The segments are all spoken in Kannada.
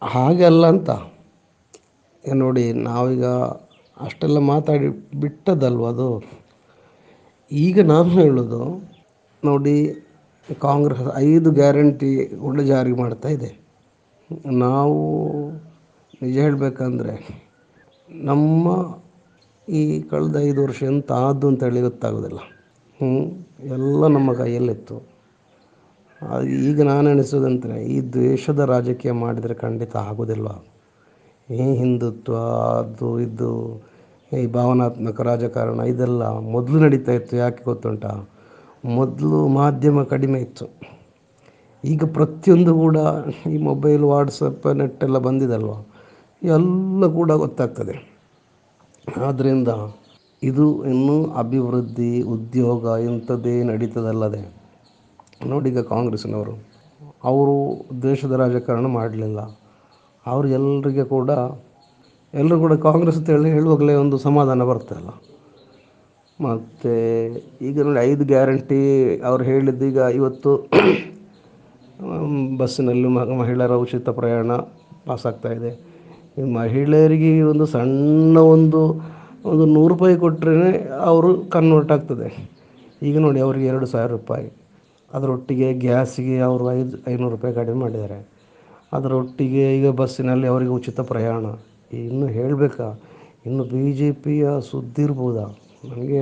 ಹಾಗೆ ಅಲ್ಲ ಅಂತ ಈಗ ನೋಡಿ ನಾವೀಗ ಅಷ್ಟೆಲ್ಲ ಮಾತಾಡಿ ಬಿಟ್ಟದ್ದಲ್ವ ಅದು ಈಗ ನಾನು ಹೇಳೋದು ನೋಡಿ ಕಾಂಗ್ರೆಸ್ ಐದು ಗ್ಯಾರಂಟಿ ಕೂಡ ಜಾರಿ ಮಾಡ್ತಾ ಇದೆ ನಾವು ನಿಜ ಹೇಳಬೇಕಂದ್ರೆ ನಮ್ಮ ಈ ಕಳೆದ ಐದು ವರ್ಷ ಎಂತ ಆದ್ದು ಅಂತೇಳಿ ಗೊತ್ತಾಗೋದಿಲ್ಲ ಹ್ಞೂ ಎಲ್ಲ ನಮ್ಮ ಕೈಯಲ್ಲಿತ್ತು ಅದು ಈಗ ನಾನು ಎಣಿಸೋದಂದರೆ ಈ ದ್ವೇಷದ ರಾಜಕೀಯ ಮಾಡಿದರೆ ಖಂಡಿತ ಆಗೋದಿಲ್ಲ ಈ ಹಿಂದುತ್ವ ಅದು ಇದು ಈ ಭಾವನಾತ್ಮಕ ರಾಜಕಾರಣ ಇದೆಲ್ಲ ಮೊದಲು ನಡೀತಾ ಇತ್ತು ಯಾಕೆ ಗೊತ್ತುಂಟಾ ಮೊದಲು ಮಾಧ್ಯಮ ಕಡಿಮೆ ಇತ್ತು ಈಗ ಪ್ರತಿಯೊಂದು ಕೂಡ ಈ ಮೊಬೈಲ್ ವಾಟ್ಸಪ್ ನೆಟ್ ಎಲ್ಲ ಬಂದಿದಲ್ವ ಎಲ್ಲ ಕೂಡ ಗೊತ್ತಾಗ್ತದೆ ಆದ್ದರಿಂದ ಇದು ಇನ್ನೂ ಅಭಿವೃದ್ಧಿ ಉದ್ಯೋಗ ಇಂಥದ್ದೇ ನಡೀತದಲ್ಲದೆ ನೋಡಿ ಈಗ ಕಾಂಗ್ರೆಸ್ಸಿನವರು ಅವರು ದೇಶದ ರಾಜಕಾರಣ ಮಾಡಲಿಲ್ಲ ಅವರು ಎಲ್ಲರಿಗೆ ಕೂಡ ಎಲ್ಲರೂ ಕೂಡ ಕಾಂಗ್ರೆಸ್ ಅಂತೇಳಿ ಹೇಳುವಾಗಲೇ ಒಂದು ಸಮಾಧಾನ ಬರ್ತಲ್ಲ ಮತ್ತು ಈಗ ನೋಡಿ ಐದು ಗ್ಯಾರಂಟಿ ಅವ್ರು ಹೇಳಿದ್ದು ಈಗ ಇವತ್ತು ಬಸ್ಸಿನಲ್ಲಿ ಮಹಿಳೆಯರ ಉಚಿತ ಪ್ರಯಾಣ ಪಾಸಾಗ್ತಾ ಇದೆ ಈ ಮಹಿಳೆಯರಿಗೆ ಒಂದು ಸಣ್ಣ ಒಂದು ಒಂದು ನೂರು ರೂಪಾಯಿ ಕೊಟ್ಟರೆ ಅವರು ಕನ್ವರ್ಟ್ ಆಗ್ತದೆ ಈಗ ನೋಡಿ ಅವರಿಗೆ ಎರಡು ಸಾವಿರ ರೂಪಾಯಿ ಅದರೊಟ್ಟಿಗೆ ಗ್ಯಾಸಿಗೆ ಅವರು ಐದು ಐನೂರು ರೂಪಾಯಿ ಕಡಿಮೆ ಮಾಡಿದ್ದಾರೆ ಅದರೊಟ್ಟಿಗೆ ಈಗ ಬಸ್ಸಿನಲ್ಲಿ ಅವರಿಗೆ ಉಚಿತ ಪ್ರಯಾಣ ಇನ್ನು ಹೇಳಬೇಕಾ ಇನ್ನು ಬಿ ಜೆ ಪಿಯ ಸುದ್ದಿ ಇರ್ಬೋದಾ ನನಗೆ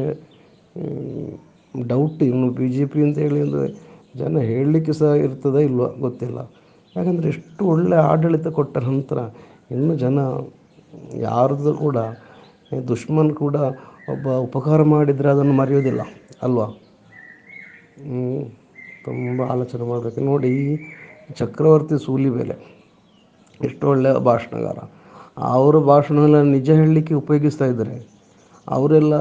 ಡೌಟ್ ಇನ್ನು ಬಿ ಜೆ ಪಿ ಅಂತೇಳಿ ಅಂದರೆ ಜನ ಹೇಳಲಿಕ್ಕೆ ಸಹ ಇರ್ತದೋ ಇಲ್ವೋ ಗೊತ್ತಿಲ್ಲ ಯಾಕಂದರೆ ಎಷ್ಟು ಒಳ್ಳೆಯ ಆಡಳಿತ ಕೊಟ್ಟ ನಂತರ ಇನ್ನು ಜನ ಯಾರ್ದು ಕೂಡ ದುಶ್ಮನ್ ಕೂಡ ಒಬ್ಬ ಉಪಕಾರ ಮಾಡಿದರೆ ಅದನ್ನು ಮರೆಯೋದಿಲ್ಲ ಅಲ್ವಾ ತುಂಬ ಆಲೋಚನೆ ಮಾಡಬೇಕು ನೋಡಿ ಚಕ್ರವರ್ತಿ ಸೂಲಿಬೆಲೆ ಎಷ್ಟು ಒಳ್ಳೆಯ ಭಾಷಣಗಾರ ಅವರು ಭಾಷಣವೆಲ್ಲ ನಿಜ ಹೇಳಲಿಕ್ಕೆ ಉಪಯೋಗಿಸ್ತಾ ಇದ್ದಾರೆ ಅವರೆಲ್ಲ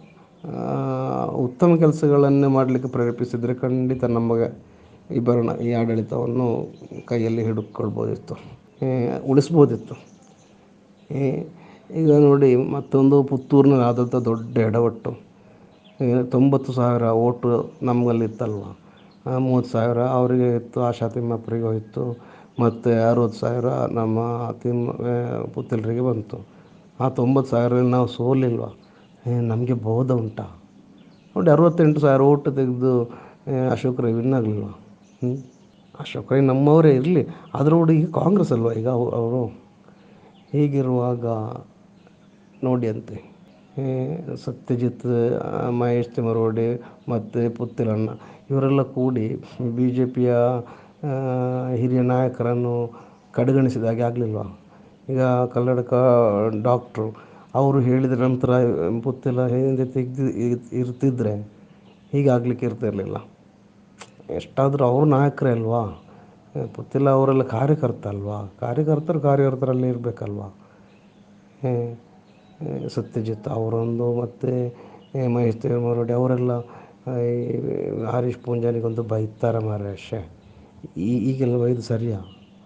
ಉತ್ತಮ ಕೆಲಸಗಳನ್ನೇ ಮಾಡಲಿಕ್ಕೆ ಪ್ರೇರೇಪಿಸಿದರೆ ಖಂಡಿತ ನಮಗೆ ಈ ಭರಣ ಈ ಆಡಳಿತವನ್ನು ಕೈಯಲ್ಲಿ ಹಿಡ್ಕೊಳ್ಬೋದಿತ್ತು ಉಳಿಸ್ಬೋದಿತ್ತು ಈಗ ನೋಡಿ ಮತ್ತೊಂದು ಪುತ್ತೂರಿನಲ್ಲಿ ಆದಂಥ ದೊಡ್ಡ ಎಡವಟ್ಟು ತೊಂಬತ್ತು ಸಾವಿರ ಓಟು ನಮ್ಮಲ್ಲಿತ್ತಲ್ವ ಮೂವತ್ತು ಸಾವಿರ ಅವರಿಗೆ ಇತ್ತು ಆಶಾ ತಿಮ್ಮಾಪುರಿಗೆ ಹೋಯಿತು ಮತ್ತು ಅರುವತ್ತು ಸಾವಿರ ನಮ್ಮ ತಿಮ್ಮ ಪುತ್ತೂರಿಗೆ ಬಂತು ಆ ತೊಂಬತ್ತು ಸಾವಿರದಲ್ಲಿ ನಾವು ಸೋಲಿಲ್ವ ನಮಗೆ ಬೋಧ ಉಂಟಾ ನೋಡಿ ಅರವತ್ತೆಂಟು ಸಾವಿರ ಓಟು ತೆಗೆದು ಅಶೋಕ್ ರೈ ವಿನ್ ಆಗಲಿಲ್ವ ಅಶೋಕ್ ರೈ ನಮ್ಮವರೇ ಇರಲಿ ಅದರೊಳಗೆ ಈಗ ಕಾಂಗ್ರೆಸ್ ಅಲ್ವಾ ಈಗ ಅವರು ಹೀಗಿರುವಾಗ ನೋಡಿ ಅಂತೆ ಸತ್ಯಜಿತ್ ಮಹೇಶ್ ತಿಮರೋಡಿ ಮತ್ತು ಪುತ್ತಿಲಣ್ಣ ಇವರೆಲ್ಲ ಕೂಡಿ ಬಿ ಜೆ ಪಿಯ ಹಿರಿಯ ನಾಯಕರನ್ನು ಕಡೆಗಣಿಸಿದ ಹಾಗೆ ಆಗಲಿಲ್ವ ಈಗ ಕಲ್ಲಡ್ಕ ಡಾಕ್ಟ್ರು ಅವರು ಹೇಳಿದ ನಂತರ ಪುತ್ತಿಲ ಹಿಂದೆ ತೆಗೆದು ಇರ್ತಿದ್ದರೆ ಹೀಗಾಗಲಿಕ್ಕೆ ಇರ್ತಿರಲಿಲ್ಲ ಎಷ್ಟಾದರೂ ಅವರು ನಾಯಕರೇ ಅಲ್ವಾ ಪುತ್ತಿಲ ಅವರೆಲ್ಲ ಕಾರ್ಯಕರ್ತ ಅಲ್ವಾ ಕಾರ್ಯಕರ್ತರು ಕಾರ್ಯಕರ್ತರಲ್ಲಿ ಇರಬೇಕಲ್ವ ಸತ್ಯಜಿತ್ ಅವರೊಂದು ಮತ್ತು ಮಹೇಶ್ ತಿಮರೋಡಿ ಅವರೆಲ್ಲ ಹರೀಶ್ ಪೂಂಜಾನಿಗೊಂದು ಬೈತಾರೆ ಮಾರಾಯ ಈ ಈಗೆಲ್ಲ ಬೈದು ಸರಿಯಾ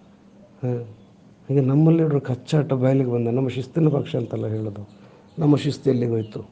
ಈಗ ನಮ್ಮಲ್ಲಿರೋ ಕಚ್ಚಾಟ ಬಯಲಿಗೆ ಬಂದ ನಮ್ಮ ಶಿಸ್ತಿನ ಪಕ್ಷ ಅಂತೆಲ್ಲ ಹೇಳೋದು ನಮ್ಮ ಶಿಸ್ತು ಎಲ್ಲಿಗೆ ಹೋಯಿತು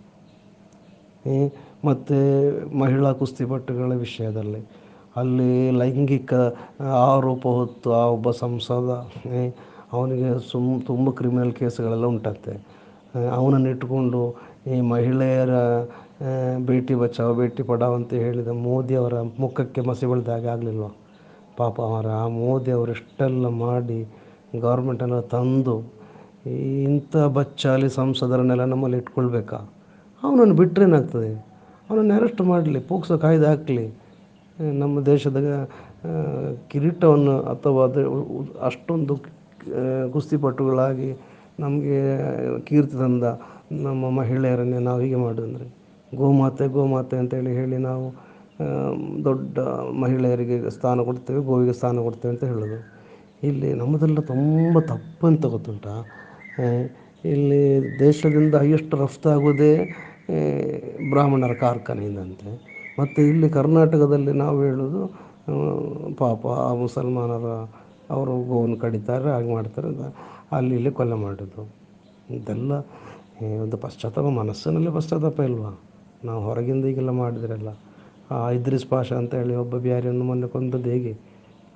ಮತ್ತು ಮಹಿಳಾ ಕುಸ್ತಿಪಟುಗಳ ವಿಷಯದಲ್ಲಿ ಅಲ್ಲಿ ಲೈಂಗಿಕ ಆರೋಪ ಹೊತ್ತು ಆ ಒಬ್ಬ ಸಂಸದ ಅವನಿಗೆ ಸುಮ್ ತುಂಬ ಕ್ರಿಮಿನಲ್ ಕೇಸ್ಗಳೆಲ್ಲ ಉಂಟಂತೆ ಅವನನ್ನು ಇಟ್ಟುಕೊಂಡು ಈ ಮಹಿಳೆಯರ ಬೇಟಿ ಬಚಾವ್ ಬೇಟಿ ಪಡಾವ್ ಅಂತ ಹೇಳಿದ ಮೋದಿಯವರ ಮುಖಕ್ಕೆ ಮಸಿ ಬಳಿದ ಹಾಗೆ ಆಗಲಿಲ್ವ ಪಾಪ ಅವರ ಆ ಮೋದಿ ಅವರು ಎಷ್ಟೆಲ್ಲ ಮಾಡಿ ಗೌರ್ಮೆಂಟನ್ನು ತಂದು ಇಂಥ ಬಚ್ಚಾಲಿ ಸಂಸದರನ್ನೆಲ್ಲ ನಮ್ಮಲ್ಲಿ ಇಟ್ಕೊಳ್ಬೇಕಾ ಅವನನ್ನು ಬಿಟ್ಟರೇನಾಗ್ತದೆ ಅವನನ್ನು ಅರೆಸ್ಟ್ ಮಾಡಲಿ ಪೋಕ್ಸೋ ಕಾಯ್ದೆ ಹಾಕಲಿ ನಮ್ಮ ದೇಶದ ಕಿರೀಟವನ್ನು ಅಥವಾ ಅದು ಅಷ್ಟೊಂದು ಕುಸ್ತಿಪಟುಗಳಾಗಿ ನಮಗೆ ಕೀರ್ತಿ ತಂದ ನಮ್ಮ ಮಹಿಳೆಯರನ್ನೇ ನಾವು ಹೀಗೆ ಮಾಡೋದಂದರೆ ಗೋಮಾತೆ ಗೋಮಾತೆ ಅಂತೇಳಿ ಹೇಳಿ ನಾವು ದೊಡ್ಡ ಮಹಿಳೆಯರಿಗೆ ಸ್ಥಾನ ಕೊಡ್ತೇವೆ ಗೋವಿಗೆ ಸ್ಥಾನ ಕೊಡ್ತೇವೆ ಅಂತ ಹೇಳೋದು ಇಲ್ಲಿ ನಮ್ಮದೆಲ್ಲ ತುಂಬ ತಪ್ಪು ಅಂತ ಗೊತ್ತುಂಟಾ ಇಲ್ಲಿ ದೇಶದಿಂದ ಹೈಯೆಸ್ಟ್ ರಫ್ತಾಗೋದೇ ಬ್ರಾಹ್ಮಣರ ಕಾರ್ಖಾನೆಯಿಂದಂತೆ ಮತ್ತು ಇಲ್ಲಿ ಕರ್ನಾಟಕದಲ್ಲಿ ನಾವು ಹೇಳೋದು ಪಾಪ ಆ ಮುಸಲ್ಮಾನರ ಅವರು ಗೋವನ್ನು ಕಡಿತಾರೆ ಹಾಗೆ ಮಾಡ್ತಾರೆ ಅಲ್ಲಿ ಇಲ್ಲಿ ಕೊಲೆ ಮಾಡೋದು ಇದೆಲ್ಲ ಒಂದು ಪಶ್ಚಾತ್ತಾಪ ಮನಸ್ಸಿನಲ್ಲಿ ಪಶ್ಚಾತ್ತಾಪ ಇಲ್ವಾ ನಾವು ಹೊರಗಿಂದ ಹೀಗೆಲ್ಲ ಮಾಡಿದ್ರಲ್ಲ ಆ ಇದ್ರಿಸ್ ಪಾಷ ಅಂತ ಹೇಳಿ ಒಬ್ಬ ಬಿಹಾರಿಯನ್ನು ಮೊನ್ನೆ ಕೊಂದದ್ದು ಹೇಗೆ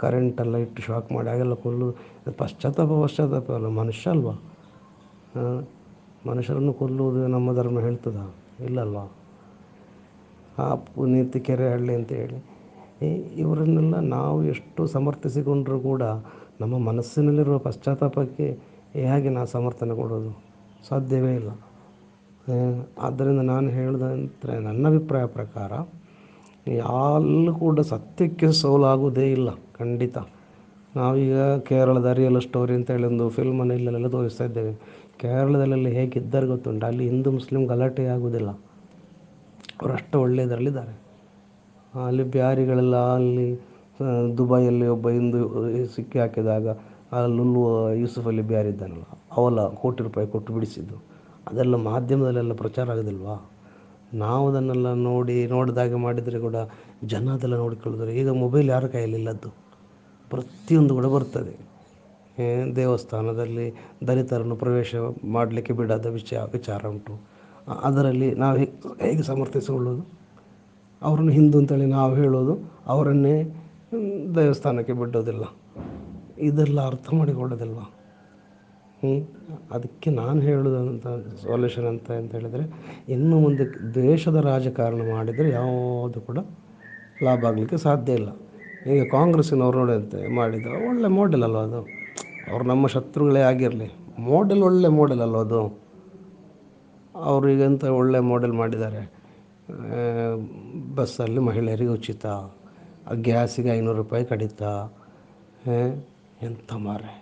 ಕರೆಂಟೆಲ್ಲ ಇಟ್ಟು ಶಾಕ್ ಮಾಡಿ ಹಾಗೆಲ್ಲ ಕೊಲ್ಲುವುದು ಇದು ಪಶ್ಚಾತ್ತಾಪ ಪಶ್ಚಾತ್ತಾಪ ಅಲ್ಲ ಮನುಷ್ಯ ಅಲ್ವಾ ಹಾಂ ಮನುಷ್ಯರನ್ನು ಕೊಲ್ಲುವುದು ನಮ್ಮ ಧರ್ಮ ಹೇಳ್ತದ ಇಲ್ಲಲ್ವಾ ಆ ಪುನೀತ್ ಕೆರೆಹಳ್ಳಿ ಅಂತೇಳಿ ಈ- ಇವರನ್ನೆಲ್ಲ ನಾವು ಎಷ್ಟು ಸಮರ್ಥಿಸಿಕೊಂಡರೂ ಕೂಡ ನಮ್ಮ ಮನಸ್ಸಿನಲ್ಲಿರುವ ಪಶ್ಚಾತ್ತಾಪಕ್ಕೆ ಹೇಗೆ ನಾವು ಸಮರ್ಥನೆ ಕೊಡೋದು ಸಾಧ್ಯವೇ ಇಲ್ಲ ಆ, ಆದ್ದರಿಂದ ನಾನು ಹೇಳಿದಂತೆ ನನ್ನ ಅಭಿಪ್ರಾಯ ಪ್ರಕಾರ ಯಾರಲ್ಲೂ ಕೂಡ ಸತ್ಯಕ್ಕೆ ಸೋಲಾಗುವುದೇ ಇಲ್ಲ ಖಂಡಿತ ನಾವೀಗ ಕೇರಳದ ರಿಯಲ್ ಸ್ಟೋರಿ ಅಂತೇಳಿ ಒಂದು ಫಿಲ್ಮನ್ನು ಇಲ್ಲೆಲ್ಲ ತೋರಿಸ್ತಾ ಇದ್ದೇವೆ ಕೇರಳದಲ್ಲೆಲ್ಲ ಹೇಗಿದ್ದಾರೆ ಗೊತ್ತುಂಟು ಅಲ್ಲಿ ಹಿಂದೂ ಮುಸ್ಲಿಂ ಗಲಾಟೆ ಆಗುವುದಿಲ್ಲ ಅವರಷ್ಟು ಒಳ್ಳೆಯದರಲ್ಲಿದ್ದಾರೆ ಅಲ್ಲಿ ಬ್ಯಾರಿಗಳೆಲ್ಲ ಅಲ್ಲಿ ಆ, ದುಬೈಯಲ್ಲಿ ಒಬ್ಬ ಹಿಂದೂ ಸಿಕ್ಕಿ ಹಾಕಿದಾಗ ಆ ಲುಲ್ಲು ಯೂಸುಫ್ ಅಲ್ಲಿ ಬ್ಯಾರಿ ಇದ್ದಾನಲ್ಲ ಅವೆಲ್ಲ ಕೋಟಿ ರೂಪಾಯಿ ಕೊಟ್ಟು ಬಿಡಿಸಿದ್ದು ಅದೆಲ್ಲ ಮಾಧ್ಯಮದಲ್ಲೆಲ್ಲ ಪ್ರಚಾರ ಆಗೋದಿಲ್ವಾ ನಾವು ಅದನ್ನೆಲ್ಲ ನೋಡಿ ನೋಡಿದಾಗೆ ಮಾಡಿದರೆ ಕೂಡ ಜನ ಅದೆಲ್ಲ ನೋಡಿಕೊಳ್ಳಿದ್ರೆ ಈಗ ಮೊಬೈಲ್ ಯಾರ ಕೈಯಲ್ಲಿ ಇಲ್ಲದ್ದು ಪ್ರತಿಯೊಂದು ಕೂಡ ಬರ್ತದೆ ಏ, ದೇವಸ್ಥಾನದಲ್ಲಿ ದಲಿತರನ್ನು ಪ್ರವೇಶ ಮಾಡಲಿಕ್ಕೆ ಬಿಡದ ವಿಚಾರ ವಿಚಾರ ಉಂಟು ಅ- ಅದರಲ್ಲಿ ನಾವು ಹೇಗೆ ಹೇಗೆ ಸಮರ್ಥಿಸಿಕೊಳ್ಳೋದು ಅವರನ್ನು ಹಿಂದೂ ಅಂತೇಳಿ ನಾವು ಹೇಳೋದು ಅವರನ್ನೇ ಹ್ಮ್, ದೇವಸ್ಥಾನಕ್ಕೆ ಬಿಡೋದಿಲ್ಲ ಇದೆಲ್ಲ ಅರ್ಥ ಮಾಡಿಕೊಳ್ಳೋದಿಲ್ವ ಹ್ಞೂ ಅದಕ್ಕೆ ನಾನು ಹೇಳೋದಂತ ಸೊಲ್ಯೂಷನ್ ಅಂತ ಅಂತ ಹೇಳಿದರೆ ಇನ್ನು ಮುಂದೆ ದೇಶದ ರಾಜಕಾರಣ ಮಾಡಿದರೆ ಯಾವುದು ಕೂಡ ಲಾಭ ಆಗಲಿಕ್ಕೆ ಸಾಧ್ಯ ಇಲ್ಲ ಈಗ ಕಾಂಗ್ರೆಸ್ಸಿನವ್ರು ನೋಡಂತೆ ಮಾಡಿದ್ರು ಒಳ್ಳೆ ಮಾಡೆಲ್ ಅಲ್ವ ಅದು ಅವ್ರು ನಮ್ಮ ಶತ್ರುಗಳೇ ಆಗಿರಲಿ ಮಾಡೆಲ್ ಒಳ್ಳೆ ಮಾಡೆಲ್ ಅಲ್ವ ಅದು ಅವರು ಈಗಂತ ಒಳ್ಳೆ ಮಾಡೆಲ್ ಮಾಡಿದ್ದಾರೆ ಆ, ಬಸ್ಸಲ್ಲಿ ಮಹಿಳೆಯರಿಗೆ ಉಚಿತ ಆ ಗ್ಯಾಸಿಗೆ ಐನೂರು ರೂಪಾಯಿ ಕಡಿತ ಆ, ಎಂಥ ಮಾರೆ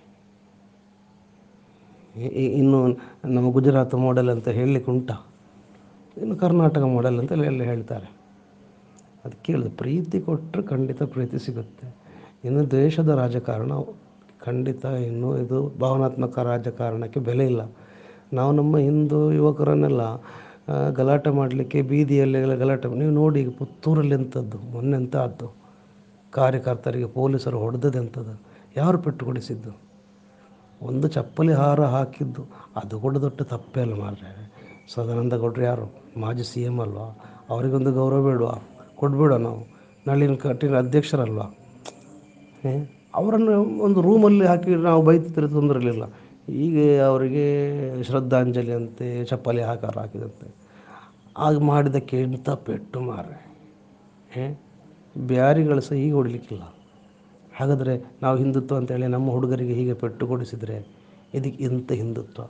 ಇ- ಇ- ಇನ್ನು ನಮ್ಮ ಗುಜರಾತ್ ಮಾಡೆಲ್ ಅಂತ ಹೇಳಲಿಕ್ಕೆ ಉಂಟಾ ಇನ್ನು ಕರ್ನಾಟಕ ಮಾಡೆಲ್ ಅಂತ ಎಲ್ಲ ಹೇಳ್ತಾರೆ ಅದು ಕೇಳಿದೆ ಪ್ರೀತಿ ಕೊಟ್ಟರೆ ಖಂಡಿತ ಪ್ರೀತಿ ಸಿಗುತ್ತೆ ಇನ್ನು ದೇಶದ ರಾಜಕಾರಣ ಖಂಡಿತ ಇನ್ನು ಇದು ಭಾವನಾತ್ಮಕ ರಾಜಕಾರಣಕ್ಕೆ ಬೆಲೆ ಇಲ್ಲ ನಾವು ನಮ್ಮ ಹಿಂದೂ ಯುವಕರನ್ನೆಲ್ಲ ಆ, ಗಲಾಟೆ ಮಾಡಲಿಕ್ಕೆ ಬೀದಿಯಲ್ಲೆಲ್ಲ ಗಲಾಟೆ ನೀವು ನೋಡಿ ಈಗ ಪುತ್ತೂರಲ್ಲಿ ಎಂಥದ್ದು ಮೊನ್ನೆ ಎಂಥ ಆದ್ದು ಕಾರ್ಯಕರ್ತರಿಗೆ ಪೊಲೀಸರು ಹೊಡೆದದೆಂಥದ್ದು ಯಾರು ಪೆಟ್ಟು ಕೊಡಿಸಿದ್ದು ಒಂದು ಚಪ್ಪಲಿ ಹಾರ ಹಾಕಿದ್ದು ಅದು ಕೂಡ ದೊಡ್ಡ ತಪ್ಪೇ ಅಲ್ಲ ಮಾರ್ರೆ ಸದಾನಂದ ಗೌಡ್ರು ಯಾರು ಮಾಜಿ ಸಿ ಎಮ್ ಅಲ್ವಾ ಅವರಿಗೊಂದು ಗೌರವ ಬೇಡವಾ ಕೊಡ್ಬೇಡ ನಾವು ನಳಿನ್ ಕಟೀಲ್ ಅಧ್ಯಕ್ಷರಲ್ವಾ ಏ? ಅವರನ್ನು ಒಂದು ರೂಮಲ್ಲಿ ಹಾಕಿ ನಾವು ಬೈತಿದ್ರೆ ತೊಂದರೆ ಇರಲಿಲ್ಲ ಈಗ ಅವರಿಗೆ ಶ್ರದ್ಧಾಂಜಲಿ ಅಂತೆ ಚಪ್ಪಲಿ ಹಾಕಾರ ಹಾಕಿದಂತೆ ಆಗ ಮಾಡಿದ್ದಕ್ಕೆ ಎಂಥ ಪೆಟ್ಟು ಮಾರ್ರೆ ಏ? ಬ್ಯಾರಿಗಳು ಸಹ ಈಗ ಹೊಡಿಲಿಕ್ಕಿಲ್ಲ ಹಾಗಾದರೆ ನಾವು ಹಿಂದುತ್ವ ಅಂತೇಳಿ ನಮ್ಮ ಹುಡುಗರಿಗೆ ಹೀಗೆ ಪೆಟ್ಟು ಕೊಡಿಸಿದರೆ ಇದಕ್ಕೆ ಎಂಥ ಹಿಂದುತ್ವ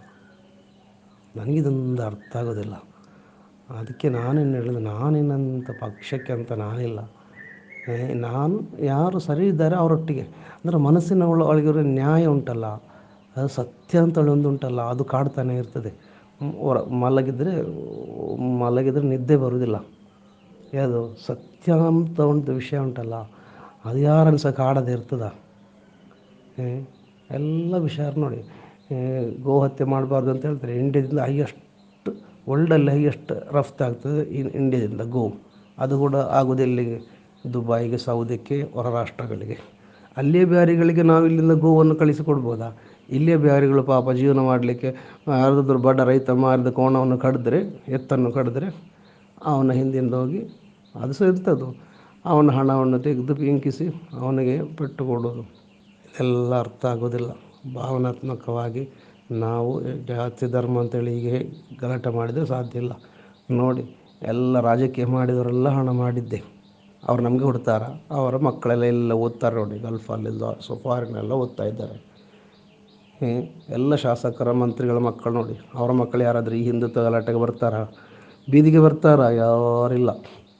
ನನಗಿದೊಂದು ಅರ್ಥ ಆಗೋದಿಲ್ಲ ಅದಕ್ಕೆ ನಾನೇನು ಹೇಳಿದೆ ನಾನೇನಂತ ಪಕ್ಷಕ್ಕೆ ಅಂತ ನಾನಿಲ್ಲ ಏ, ನಾನು ಯಾರು ಸರಿ ಇದ್ದಾರೆ ಅವರೊಟ್ಟಿಗೆ ಅಂದರೆ ಮನಸ್ಸಿನ ಒಳ ಒಳಗಿರೋ ನ್ಯಾಯ ಉಂಟಲ್ಲ ಅದು ಸತ್ಯ ಅಂತೇಳಿ ಒಂದು ಉಂಟಲ್ಲ ಅದು ಕಾಡ್ತಾನೆ ಇರ್ತದೆ ಮ್, ಹೊರ ಮಲಗಿದರೆ ಮಲಗಿದರೆ ನಿದ್ದೆ ಬರುವುದಿಲ್ಲ ಯಾವುದು ಸತ್ಯ ಅಂತ ಒಂದು ವಿಷಯ ಉಂಟಲ್ಲ ಅದು ಯಾರನ್ನು ಸಹ ಕಾಡದೆ ಇರ್ತದ ಏ, ಎಲ್ಲ ವಿಷಯ ನೋಡಿ ಏ, ಗೋಹತ್ಯೆ ಮಾಡಬಾರ್ದು ಅಂತ ಹೇಳ್ತಾರೆ ಇಂಡಿಯಾದಿಂದ ಹೈಯೆಸ್ಟ್ ವರ್ಲ್ಡಲ್ಲಿ ಹೈಯೆಸ್ಟ್ ರಫ್ತು ಆಗ್ತದೆ ಇನ್ ಇಂಡಿಯಾದಿಂದ ಗೋ ಅದು ಕೂಡ ಆಗೋದು ಎಲ್ಲಿಗೆ ದುಬೈಗೆ ಸೌದಿಕ್ಕೆ ಹೊರ ರಾಷ್ಟ್ರಗಳಿಗೆ ಅಲ್ಲಿಯ ಬ್ಯಾರಿಗಳಿಗೆ ನಾವು ಇಲ್ಲಿಂದ ಗೋವನ್ನು ಕಳಿಸಿಕೊಡ್ಬೋದಾ ಇಲ್ಲಿಯ ಬ್ಯಾರಿಗಳು ಪಾಪ ಜೀವನ ಮಾಡಲಿಕ್ಕೆ ಯಾರಾದರೂ ಬಡ ರೈತ ಮಾರಿದ ಕೋಣವನ್ನು ಕಡಿದ್ರೆ ಎತ್ತನ್ನು ಕಡಿದ್ರೆ ಅವನ ಹಿಂದಿಂದ ಹೋಗಿ ಅದು ಸಹ ಎಂಥದ್ದು ಅವನ ಹಣವನ್ನು ತೆಗೆದು ಬೆಂಕಿಸಿ ಅವನಿಗೆ ಪೆಟ್ಟು ಕೊಡೋದು ಇದೆಲ್ಲ ಅರ್ಥ ಆಗೋದಿಲ್ಲ ಭಾವನಾತ್ಮಕವಾಗಿ ನಾವು ಜಾತಿ ಧರ್ಮ ಅಂತೇಳಿ ಹೀಗೆ ಗಲಾಟೆ ಮಾಡಿದರೆ ಸಾಧ್ಯ ಇಲ್ಲ ನೋಡಿ ಎಲ್ಲ ರಾಜಕೀಯ ಮಾಡಿದವರೆಲ್ಲ ಹಣ ಮಾಡಿದ್ದೆ ಅವ್ರು ನಮಗೆ ಕೊಡ್ತಾರ ಅವರ ಮಕ್ಕಳೆಲ್ಲ ಎಲ್ಲ ಓದ್ತಾರೆ ನೋಡಿ ಗಲ್ಫಲ್ಲೆಲ್ಲ ಸೊ ಫಾರಿನೆಲ್ಲ ಓದ್ತಾ ಇದ್ದಾರೆ ಹ್ಮ್. ಎಲ್ಲ ಶಾಸಕರ ಮಂತ್ರಿಗಳ ಮಕ್ಕಳು ನೋಡಿ ಅವರ ಮಕ್ಕಳು ಯಾರಾದರೂ ಈ ಹಿಂದುತ್ವ ಗಲಾಟೆಗೆ ಬರ್ತಾರಾ ಬೀದಿಗೆ ಬರ್ತಾರಾ ಯಾರಿಲ್ಲ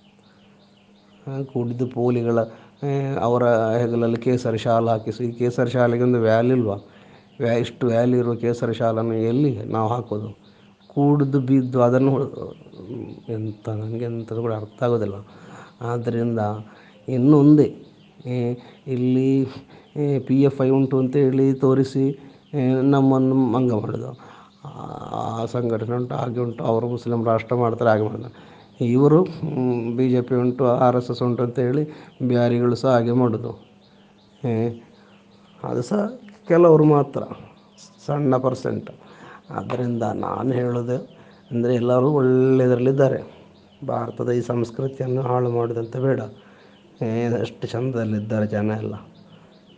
ಆ, ಕುಡಿದು ಪೋಲಿಗಳ ಆ, ಅವರ ಹೆಗಲಲ್ಲಿ ಕೇಸರಿ ಶಾಲು ಹಾಕಿಸಿ ಈ ಕೇಸರಿ ಶಾಲೆಗೆ ಒಂದು ವ್ಯಾಲ್ಯೂ ಇಲ್ವಾ ವ್ಯಾ ಇಷ್ಟು ವ್ಯಾಲ್ಯೂ ಇರುವ ಕೇಸರಿ ಶಾಲನ್ನು ಎಲ್ಲಿ ನಾವು ಹಾಕೋದು ಕುಡಿದು ಬಿದ್ದು ಅದನ್ನು ಹೊಡ್- ಎಂತ ನನಗೆ ಎಂಥದ್ದು ಕೂಡ ಅರ್ಥ ಆಗೋದಿಲ್ಲ ಆದ್ದರಿಂದ ಇನ್ನೊಂದೇ ಏ, ಇಲ್ಲಿ ಪಿ ಎಫ್ ಐ ಉಂಟು ಅಂತೇಳಿ ತೋರಿಸಿ ಏ, ನಮ್ಮನ್ನು ಮಂಗ ಮಾಡೋದು ಆ ಸಂಘಟನೆ ಉಂಟು ಹಾಗೆ ಉಂಟು ಅವರು ಮುಸ್ಲಿಂ ರಾಷ್ಟ್ರ ಮಾಡ್ತಾರೆ ಹಾಗೆ ಮಾಡ್ತಾರೆ ಇವರು ಬಿ ಜೆ ಪಿ ಉಂಟು ಆರ್ ಎಸ್ ಎಸ್ ಉಂಟು ಅಂತೇಳಿ ಬ್ಯಾರಿಗಳು ಸಹ ಹಾಗೆ ಮಾಡೋದು ಏ, ಅದು ಸಹ ಕೆಲವರು ಮಾತ್ರ ಸಣ್ಣ ಪರ್ಸೆಂಟ್ ಆದ್ದರಿಂದ ನಾನು ಹೇಳೋದು ಅಂದರೆ ಎಲ್ಲರೂ ಒಳ್ಳೆಯದರಲ್ಲಿದ್ದಾರೆ ಭಾರತದ ಈ ಸಂಸ್ಕೃತಿಯನ್ನು ಹಾಳು ಮಾಡೋದಂತ ಬೇಡ ಏ, ಎಷ್ಟು ಚಂದದಲ್ಲಿದ್ದಾರೆ ಜನ ಎಲ್ಲ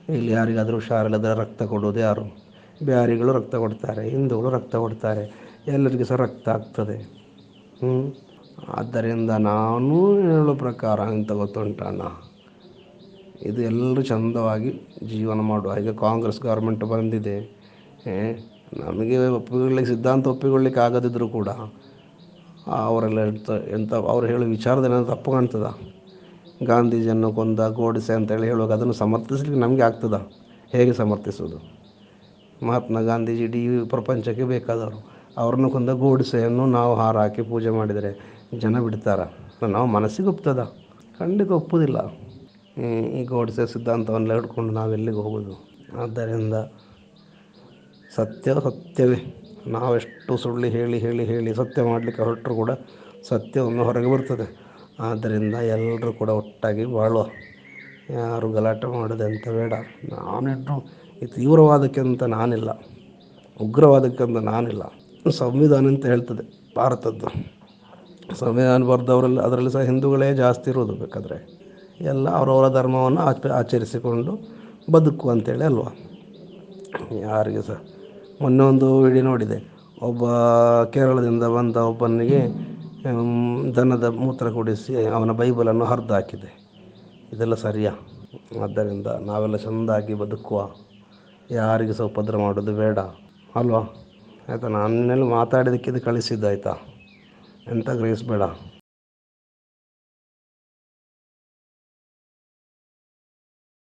ಇಲ್ಲಿ ಯಾರಿಗಾದರೂ ಹುಷಾರಿಲ್ಲದ್ರೆ ರಕ್ತ ಕೊಡೋದು ಯಾರು ಬ್ಯಾರಿಗಳು ರಕ್ತ ಕೊಡ್ತಾರೆ ಹಿಂದೂಗಳು ರಕ್ತ ಕೊಡ್ತಾರೆ ಎಲ್ಲರಿಗೂ ಸಹ ರಕ್ತ ಆಗ್ತದೆ ಹ್ಞೂ ಆದ್ದರಿಂದ ನಾನು ಹೇಳೋ ಪ್ರಕಾರ ಎಂತ ಗೊತ್ತುಂಟಣ್ಣ ಇದು ಎಲ್ಲರೂ ಚಂದವಾಗಿ ಜೀವನ ಮಾಡುವ ಈಗ ಕಾಂಗ್ರೆಸ್ ಗೌರ್ಮೆಂಟ್ ಬಂದಿದೆ ಏ, ನಮಗೆ ಒಪ್ಪಿಕೊಳ್ಳಿಕ್ಕೆ ಸಿದ್ಧಾಂತ ಒಪ್ಪಿಕೊಳ್ಳಿಕ್ಕೆ ಆಗದಿದ್ದರೂ ಕೂಡ ಅವರೆಲ್ಲ ಎಂತ ಎಂತ ಅವ್ರು ಹೇಳೋ ವಿಚಾರದಲ್ಲಿ ಏನಾದ್ರು ತಪ್ಪು ಕಾಣ್ತದ ಗಾಂಧೀಜಿಯನ್ನು ಕೊಂದ ಗೋಡಿಸೆ ಅಂತೇಳಿ ಹೇಳುವಾಗ ಅದನ್ನು ಸಮರ್ಥಿಸಲಿಕ್ಕೆ ನಮಗೆ ಆಗ್ತದ ಹೇಗೆ ಸಮರ್ಥಿಸೋದು ಮಹಾತ್ಮ ಗಾಂಧೀಜಿ ಇಡೀ ಪ್ರಪಂಚಕ್ಕೆ ಬೇಕಾದವರು ಅವ್ರನ್ನು ಕೊಂದ ಗೋಡಿಸೆಯನ್ನು ನಾವು ಹಾರ ಹಾಕಿ ಪೂಜೆ ಮಾಡಿದರೆ ಜನ ಬಿಡ್ತಾರ ನಾವು ಮನಸ್ಸಿಗೆ ಒಪ್ತದ ಖಂಡಿತ ಒಪ್ಪುವುದಿಲ್ಲ ಹ್ಮ್, ಈ ಗೋಡಿಸೆ ಸಿದ್ಧಾಂತವನ್ನೆಲ್ಲ ಹಿಡ್ಕೊಂಡು ನಾವೆಲ್ಲಿಗೆ ಹೋಗೋದು ಆದ್ದರಿಂದ ಸತ್ಯ ಸತ್ಯವೇ ನಾವೆಷ್ಟು ಸುಳ್ಳು ಹೇಳಿ ಹೇಳಿ ಹೇಳಿ ಸತ್ಯ ಮಾಡಲಿಕ್ಕೆ ಹೊರಟರು ಕೂಡ ಸತ್ಯವನ್ನು ಹೊರಗೆ ಬರ್ತದೆ ಆದ್ದರಿಂದ ಎಲ್ಲರೂ ಕೂಡ ಒಟ್ಟಾಗಿ ಬಾಳುವ ಯಾರು ಗಲಾಟೆ ಮಾಡೋದು ಅಂತ ಬೇಡ ನಾನಿಟ್ಟು ಈ ತೀವ್ರವಾದಕ್ಕೆ ಅಂತ ನಾನಿಲ್ಲ ಉಗ್ರವಾದಕ್ಕೆ ಅಂತ ನಾನಿಲ್ಲ ಸಂವಿಧಾನ ಅಂತ ಹೇಳ್ತದೆ ಭಾರತದ್ದು ಸಂವಿಧಾನ ಬರೆದವರೆಲ್ಲ ಅದರಲ್ಲಿ ಸಹ ಹಿಂದೂಗಳೇ ಜಾಸ್ತಿ ಇರೋದು ಬೇಕಾದರೆ ಎಲ್ಲ ಅವರವರ ಧರ್ಮವನ್ನು ಆಚ ಆಚರಿಸಿಕೊಂಡು ಬದುಕು ಅಂತೇಳಿ ಅಲ್ವಾ ಯಾರಿಗೆ ಸಹ ಮೊನ್ನೆ ಒಂದು ವಿಡಿಯೋ ನೋಡಿದೆ ಒಬ್ಬ ಕೇರಳದಿಂದ ಬಂದ ಒಬ್ಬನಿಗೆ ಹ್ಮ್, ದನದ ಮೂತ್ರ ಕುಡಿಸಿ ಅವನ ಬೈಬಲನ್ನು ಹರಿದು ಹಾಕಿದೆ ಇದೆಲ್ಲ ಸರಿಯಾ ಆದ್ದರಿಂದ ನಾವೆಲ್ಲ ಚೆಂದಾಗಿ ಬದುಕುವ ಯಾರಿಗೆ ಸಹ ಉಪದ್ರ ಮಾಡೋದು ಬೇಡ ಅಲ್ವಾ ಆಯಿತಾ ನಾನೆಲ್ಲ ಮಾತಾಡಿದ್ದಕ್ಕೆ ಇದು ಕಳಿಸಿದ್ದು ಆಯಿತಾ ಎಂತ ಗ್ರಹಿಸಬೇಡ